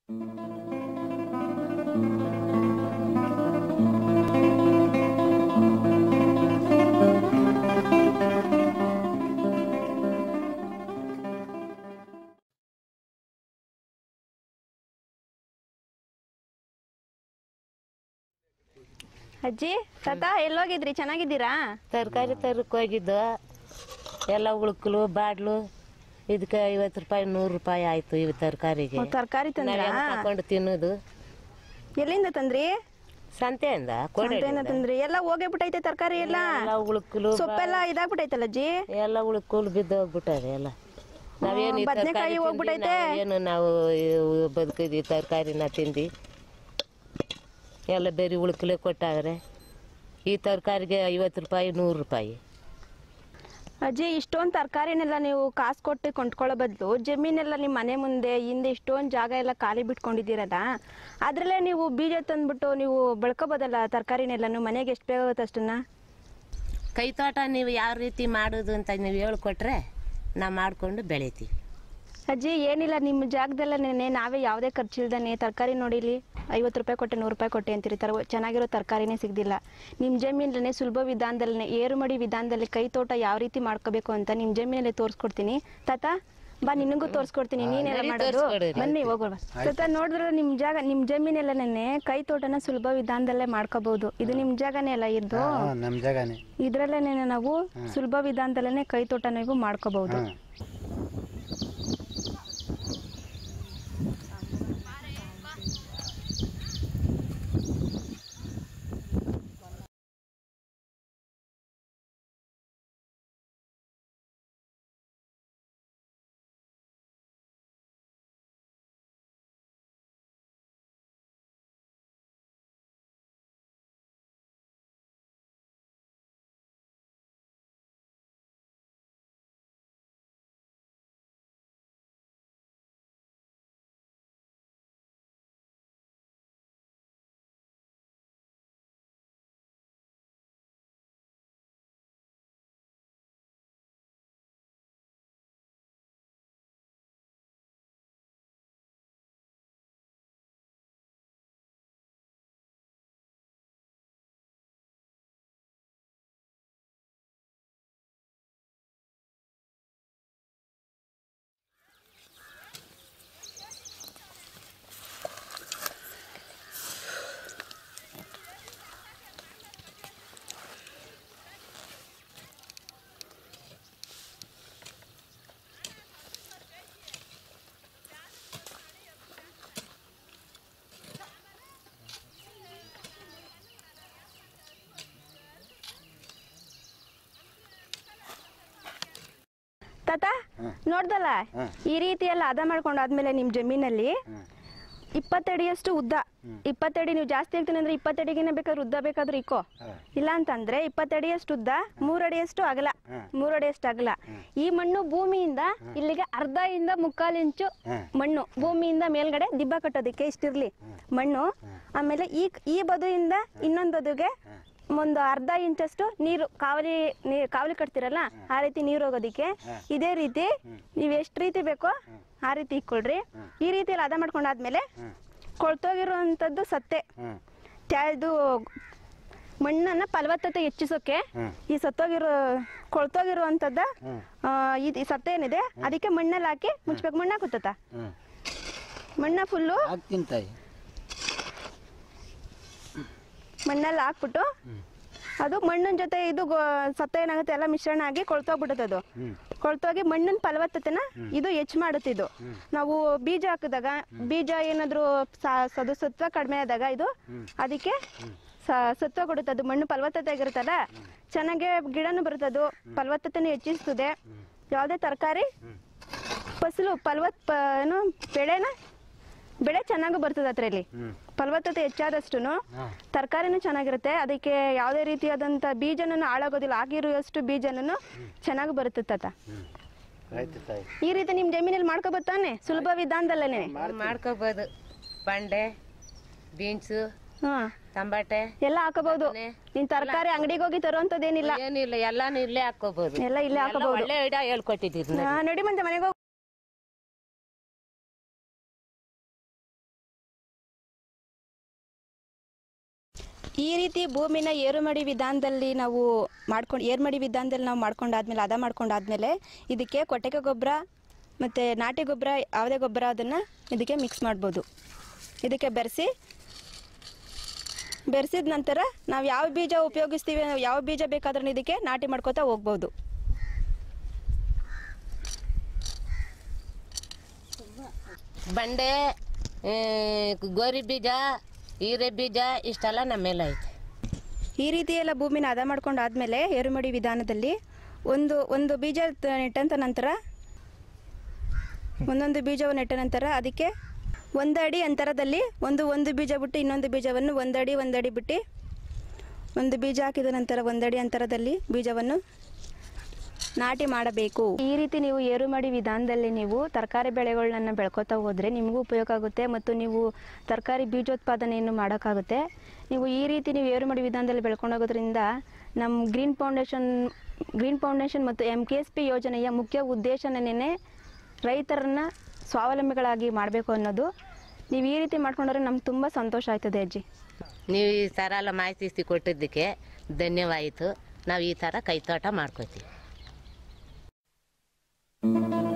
ಅಜ್ಜಿ ತಾತ ಎಲ್ಲೋಗಿದ್ರಿ ಚೆನ್ನಾಗಿದ್ದೀರಾ ತರಕಾರಿ ತರಕ್ಕೆ ಹೋಗಿದ್ದು ಎಲ್ಲ ಉಳ್ಕಲು ಬಾಡ್ಲು ಇದಕ್ಕೆ ಐವತ್ತು ರೂಪಾಯಿ ನೂರು ರೂಪಾಯಿ ಆಯ್ತು ಇವು ತರಕಾರಿಗೆ ತರಕಾರಿ ತಂದ್ರ ತಕೊಂಡು ತಿನ್ನೋದು ಎಲ್ಲಿಂದ ತಂದ್ರಿ ಸಂತೆಯಿಂದ ಕೊಡೆ ಸಂತೆಯಿಂದ ತಂದ್ರಿ ಎಲ್ಲ ಹೋಗೇ ಬಿಟ್ಟೈತೆ ತರಕಾರಿ ಎಲ್ಲ ಎಲ್ಲ ಉಳ್ಕಲು ಸೊಪ್ಪೆಲ್ಲ ಇದಾಗ್ಬಿಟ್ಟೈತಲ್ಲ ಅಜ್ಜಿ ಎಲ್ಲ ಉಳ್ಕಲು ಬಿದ್ದು ಹೋಗ್ಬಿಟ್ಟಾರೆ ಎಲ್ಲ ನಾವೇನು ಈ ಬದ್ನೆಕಾಯಿ ತರಕಾರಿ ಹೋಗ್ಬಿಟ್ಟೈತೆ? ಏನು ನಾವು ಬದುಕಿದ್ವಿ ತರಕಾರಿನ ತಿಂದು ಎಲ್ಲ ಬೇರೆ ಉಳ್ಕಲೆ ಕೊಟ್ಟಾಗ್ರೆ ಈ ತರಕಾರಿಗೆ ಐವತ್ತು ರೂಪಾಯಿ ನೂರು ರೂಪಾಯಿ ಅಜ್ಜಿ ಇಷ್ಟೊಂದು ತರಕಾರಿನೆಲ್ಲ ನೀವು ಕಾಸು ಕೊಟ್ಟು ಕೊಂಡ್ಕೊಳ್ಳೋ ಬದಲು ಜಮೀನೆಲ್ಲ ನಿಮ್ಮ ಮನೆ ಮುಂದೆ ಹಿಂದೆ ಇಷ್ಟೊಂದು ಜಾಗ ಎಲ್ಲ ಖಾಲಿ ಬಿಟ್ಕೊಂಡಿದ್ದೀರಲ್ಲ ಅದರಲ್ಲೇ ನೀವು ಬೀಜ ತಂದ್ಬಿಟ್ಟು ನೀವು ಬೆಳ್ಕೊಬೋದಲ್ಲ ತರಕಾರಿನೆಲ್ಲ ಮನೆಗೆ ಎಷ್ಟು ಬೇಕಾಗುತ್ತೆ ಅಷ್ಟನ್ನ ಕೈ ತೋಟ ನೀವು ಯಾವ ರೀತಿ ಮಾಡೋದು ಅಂತ ನೀವು ಹೇಳ್ಕೊಟ್ರೆ ನಾವು ಮಾಡಿಕೊಂಡು ಬೆಳಿತೀವಿ ಅಜ್ಜಿ ಏನಿಲ್ಲ ನಿಮ್ಮ ಜಾಗದಲ್ಲೇ ನಾವೇ ಯಾವುದೇ ಖರ್ಚಿಲ್ದಾನೆ ತರಕಾರಿ ನೋಡಿಲಿ ಐವತ್ತು ರೂಪಾಯಿ ಕೊಟ್ಟೆ ನೂರು ರೂಪಾಯಿ ಕೊಟ್ಟೆ ಅಂತೀರಿ ತರ ಚೆನ್ನಾಗಿರೋ ತರಕಾರಿನೇ ಸಿಗ್ದಿಲ್ಲ ನಿಮ್ಮ ಜಮೀನಲ್ಲೇ ಸುಲಭ ವಿಧಾನದಲ್ಲೇ ಏರುಮಡಿ ವಿಧಾನದಲ್ಲಿ ಕೈ ತೋಟ ಯಾವ ರೀತಿ ಮಾಡ್ಕೋಬೇಕು ಅಂತ ನಿಮ್ಮ ಜಮೀನಲ್ಲಿ ತೋರಿಸ್ಕೊಡ್ತೀನಿ ತಾತ ಬಾ ನಿನಗೂ ತೋರಿಸ್ಕೊಡ್ತೀನಿ ನೀನೆಲ್ಲ ನಡಿ ಮಾಡೋದು ತೋರ್ಸ್ಕೊಡು. ಬನ್ನಿ ಹೋಗೋಣ ತಾತ ನೋಡಿದ್ರೆ ನಿಮ್ಮ ಜಾಗ ನಿಮ್ಮ ಜಮೀನೆಲ್ಲನೇ ಕೈ ತೋಟನ ಸುಲಭ ವಿಧಾನದಲ್ಲೇ ಮಾಡ್ಕೋಬಹುದು ಇದು ನಿಮ್ಮ ಜಾಗನೇ ಅಲ್ಲ ಇದ್ದು ಹಾಂ ನಮ್ಮ ಜಾಗನೇ ಇದ್ರಲ್ಲೇನೆ ನಾವು ಸುಲಭ ವಿಧಾನದಲ್ಲೇ ಕೈ ತೋಟ ನೀವು ಮಾಡ್ಕೋಬಹುದು ಹಾಂ ತಾತ ನೋಡ್ದಲ್ಲ ಈ ರೀತಿ ಎಲ್ಲ ಹದ ಮಾಡ್ಕೊಂಡಾದ್ಮೇಲೆ ನಿಮ್ ಜಮೀನಲ್ಲಿ ಇಪ್ಪತ್ತಡಿಯಷ್ಟು ಉದ್ದ ಇಪ್ಪತ್ತಡಿ ನೀವು ಜಾಸ್ತಿ ಆಗ್ತೀನಿ ಅಂದ್ರೆ ಇಪ್ಪತ್ತಡಿಗಿನ ಬೇಕಾದ್ರೆ ಉದ್ದ ಬೇಕಾದ್ರೆ ಇಕ್ಕೋ ಇಲ್ಲ ಅಂತಂದ್ರೆ ಇಪ್ಪತ್ತಡಿಯಷ್ಟು ಉದ್ದ ಮೂರಡಿಯಷ್ಟು ಅಗಲ ಮೂರಡಿಯಷ್ಟು ಅಗಲ ಈ ಮಣ್ಣು ಭೂಮಿಯಿಂದ ಇಲ್ಲಿಗೆ ಅರ್ಧ ಇಂದ ಮುಕ್ಕಾಲು ಇಂಚು ಮಣ್ಣು ಭೂಮಿಯಿಂದ ಮೇಲ್ಗಡೆ ದಿಬ್ಬ ಕಟ್ಟೋದಕ್ಕೆ ಇಷ್ಟಿರ್ಲಿ ಮಣ್ಣು ಆಮೇಲೆ ಈ ಈ ಬದುವಿಂದ ಇನ್ನೊಂದು ಬದುಗೆ ಒಂದು ಅರ್ಧ ಇಂಚಷ್ಟು ನೀರು ಕಾವಲಿ ನೀರು ಕಾವಲಿ ಕಟ್ತಿರಲ್ಲ ಆ ರೀತಿ ನೀರು ಹೋಗೋದಿಕ್ಕೆ ಇದೇ ರೀತಿ ನೀವು ಎಷ್ಟು ರೀತಿ ಬೇಕೋ ಆ ರೀತಿ ಇಕ್ಕೊಳ್ರಿ ಈ ರೀತಿ ಎಲ್ಲ ಹದ ಮಾಡ್ಕೊಂಡಾದ್ಮೇಲೆ ಕೊಳ್ತೋಗಿರುವಂಥದ್ದು ಸತ್ತೆ ಹ್ಞೂ ತ್ಯಾ- ಇದು ಮಣ್ಣನ್ನ ಫಲವತ್ತತೆ ಹೆಚ್ಚಿಸೋಕೆ ಈ ಸತ್ತೋಗಿರೋ ಕೊಳ್ತೋಗಿರುವಂಥದ್ದು ಆ, ಇದು ಈ ಸತ್ತೆ ಏನಿದೆ ಅದಕ್ಕೆ ಮಣ್ಣಲ್ಲಿ ಹಾಕಿ ಮುಚ್ಬೇಕು ಮಣ್ಣು ಹಾಕುತ್ತ ಹ್ಞೂ ಮಣ್ಣ ಫುಲ್ಲು ಹಾಕ್ತೀನಿ ತಾಯಿ ಮಣ್ಣಲ್ಲಿ ಹಾಕ್ಬಿಟ್ಟು ಅದು ಮಣ್ಣಿನ ಜೊತೆ ಇದು ಗೋ- ಸತ್ತ ಏನಾಗುತ್ತೆ ಎಲ್ಲ ಮಿಶ್ರಣ ಆಗಿ ಕೊಳ್ತೋಗ್ಬಿಡುತ್ತೆ ಅದು ಕೊಳ್ತೋಗಿ ಮಣ್ಣಿನ ಫಲವತ್ತತೆನ ಇದು ಹೆಚ್ಚು ಮಾಡುತ್ತೆ ಇದು ನಾವು ಬೀಜ ಹಾಕಿದಾಗ ಬೀಜ ಏನಾದ್ರು ಸ- ಸದು ಸತ್ವ ಕಡಿಮೆ ಆದಾಗ ಇದು ಅದಕ್ಕೆ ಸ- ಸತ್ವ ಕೊಡುತ್ತೆ ಅದು ಮಣ್ಣು ಫಲವತ್ತತೆ ಆಗಿರುತ್ತಲ್ಲ ಚೆನ್ನಾಗೆ ಗಿಡನೂ ಬರುತ್ತೆ ಅದು ಫಲವತ್ತತೆನೂ ಹೆಚ್ಚಿಸ್ತದೆ ಯಾವುದೇ ತರಕಾರಿ ಫಸಲು ಫಲವತ್ ಪ- ಏನು ಬೆಳೆನ ಬೆಳೆ ಚೆನ್ನಾಗಿ ಬರ್ತದೆ ಅದರಲ್ಲಿ ಫಲವತ್ತತೆ ಹೆಚ್ಚಾದಷ್ಟು ತರಕಾರಿನೂ ಚೆನ್ನಾಗಿರುತ್ತೆ ಅದಕ್ಕೆ ಯಾವುದೇ ರೀತಿಯಾದಂಥ ಬೀಜನೂ ಹಾಳಾಗೋದಿಲ್ಲ ಆಗಿರುವಷ್ಟು ಬೀಜನೂ ಚೆನ್ನಾಗಿ ಬರುತ್ತೆ ತಾತ ಆಯ್ತು ತಾಯಿ ಈ ರೀತಿ ನಿಮ್ಮ ಜಮೀನಲ್ಲಿ ಮಾಡ್ಕೋಬೋತಾನೆ ಸುಲಭ ವಿಧಾನದಲ್ಲೇ ಮಾಡ್ಕೋಬೋದು ಬಂಡೆ ಬೀನ್ಸು ಹಾ ಟಮಾಟೆ ಎಲ್ಲ ಹಾಕೋಬಹುದು ನೀನ್ ತರಕಾರಿ ಅಂಗಡಿಗೆ ಹೋಗಿ ತರುವಂತದ್ದೇನಿಲ್ಲ ಏನಿಲ್ಲ ಎಲ್ಲಾನು ಇಲ್ಲೇ ಹಾಕೋಬಹುದು ಎಲ್ಲ ಇಲ್ಲೇ ಹಾಕೋಬಹುದು ಒಳ್ಳೆ ಐಡಿಯಾ ಹೇಳ್ಕೊಟ್ಟಿದ್ದೀರಿ ನಡಿ ಮತ್ತೆ ಮನೆಗೆ ಈ ರೀತಿ ಭೂಮಿನ ಏರುಮಡಿ ವಿಧಾನದಲ್ಲಿ ನಾವು ಮಾಡ್ಕೊಂಡು ಏರುಮಡಿ ವಿಧಾನದಲ್ಲಿ ನಾವು ಮಾಡ್ಕೊಂಡಾದ್ಮೇಲೆ ಹದ ಮಾಡ್ಕೊಂಡಾದ್ಮೇಲೆ ಇದಕ್ಕೆ ಕೊಟ್ಟಿಗೆ ಗೊಬ್ಬರ ಮತ್ತು ನಾಟಿ ಗೊಬ್ಬರ ಯಾವುದೇ ಗೊಬ್ಬರ ಅದನ್ನು ಇದಕ್ಕೆ ಮಿಕ್ಸ್ ಮಾಡ್ಬೋದು ಇದಕ್ಕೆ ಬೆರೆಸಿ ಬೆರೆಸಿದ ನಂತರ ನಾವು ಯಾವ ಬೀಜ ಉಪಯೋಗಿಸ್ತೀವಿ ಯಾವ ಬೀಜ ಬೇಕಾದ್ರೂ ಇದಕ್ಕೆ ನಾಟಿ ಮಾಡ್ಕೋತಾ ಹೋಗ್ಬೋದು ಬಂಡೆ ಆ, ಗೋರಿ ಬೀಜ ಹೀರೆ ಬೀಜ ಇಷ್ಟೆಲ್ಲ ನಮ್ಮ ಮೇಲೆ ಐತೆ ಈ ರೀತಿ ಎಲ್ಲ ಭೂಮಿನ ಹದ ಮಾಡ್ಕೊಂಡು ಆದಮೇಲೆ ಏರುಮಡಿ ವಿಧಾನದಲ್ಲಿ ಒಂದು ಒಂದು ಬೀಜ ತ- ನೆಟ್ಟಂತ ನಂತರ ಒಂದೊಂದು ಬೀಜವನ್ನು ನೆಟ್ಟ ನಂತರ ಅದಕ್ಕೆ ಒಂದು ಅಡಿ ಅಂತರದಲ್ಲಿ ಒಂದು ಒಂದು ಬೀಜ ಬಿಟ್ಟು ಇನ್ನೊಂದು ಬೀಜವನ್ನು ಒಂದಡಿ ಒಂದಡಿ ಬಿಟ್ಟು ಒಂದು ಬೀಜ ಹಾಕಿದ ನಂತರ ಒಂದಡಿ ಅಂತರದಲ್ಲಿ ಬೀಜವನ್ನು ನಾಟಿ ಮಾಡಬೇಕು ಈ ರೀತಿ ನೀವು ಏರುಮಡಿ ವಿಧಾನದಲ್ಲಿ ನೀವು ತರಕಾರಿ ಬೆಳೆಗಳನ್ನ ಬೆಳ್ಕೊತಾ ಹೋದರೆ ನಿಮಗೂ ಉಪಯೋಗ ಆಗುತ್ತೆ ಮತ್ತು ನೀವು ತರಕಾರಿ ಬೀಜೋತ್ಪಾದನೆಯನ್ನು ಮಾಡೋಕ್ಕಾಗುತ್ತೆ ನೀವು ಈ ರೀತಿ ನೀವು ಏರುಮಡಿ ವಿಧಾನದಲ್ಲಿ ಬೆಳ್ಕೊಂಡೋಗೋದ್ರಿಂದ ನಮ್ಮ ಗ್ರೀನ್ ಫೌಂಡೇಶನ್ ಗ್ರೀನ್ ಫೌಂಡೇಶನ್ ಮತ್ತು ಎಮ್ ಕೆ ಎಸ್ ಪಿ ಯೋಜನೆಯ ಮುಖ್ಯ ಉದ್ದೇಶನೇ ರೈತರನ್ನ ಸ್ವಾವಲಂಬಿಗಳಾಗಿ ಮಾಡಬೇಕು ಅನ್ನೋದು ನೀವು ಈ ರೀತಿ ಮಾಡ್ಕೊಂಡ್ರೆ ನಮ್ಗೆ ತುಂಬ ಸಂತೋಷ ಆಯ್ತದೆ ಅಜ್ಜಿ ನೀವು ಈ ಥರ ಎಲ್ಲ ಮಾಹಿತಿ ಕೊಟ್ಟಿದ್ದಕ್ಕೆ ಧನ್ಯವಾಯಿತು ನಾವು ಈ ಥರ ಕೈತೋಟ ಮಾಡ್ಕೋತೀವಿ